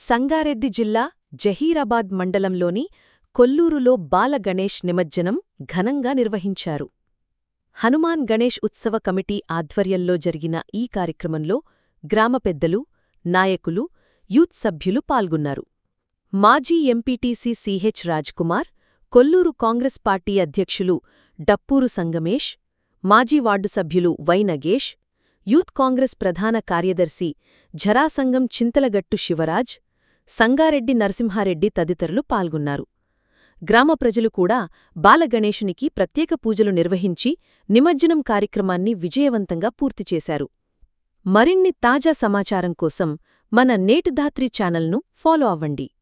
సంగారెడ్డి జిల్లా జహీరాబాద్ మండలంలోని కొల్లూరులో బాల గణేష్ నిమజ్జనం ఘనంగా నిర్వహించారు హనుమాన్ గణేష్ ఉత్సవ కమిటీ ఆధ్వర్యంలో జరిగిన ఈ కార్యక్రమంలో గ్రామ పెద్దలు నాయకులు యూత్ సభ్యులు పాల్గొన్నారు మాజీ MPTC CH Rajkumar Kolluru Congress party అధ్యక్షులు డప్పూరు సంగమేష్ మాజీ వార్డు సభ్యులు వై నగేష్ యూత్ కాంగ్రెస్ ప్రధాన కార్యదర్శి ఝరాసంగం చింతలగట్టు శివరాజ్ సంగారెడ్డి నరసింహారెడ్డి తదితరులు పాల్గొన్నారు గ్రామ ప్రజలు కూడా బాలగణేశునికి ప్రత్యేక పూజలు నిర్వహించి నిమజ్జనం కార్యక్రమాన్ని విజయవంతంగా పూర్తి చేశారు మరిన్ని తాజా సమాచారం కోసం మన నేటిధాత్రి ఛానల్ను ఫాలో అవ్వండి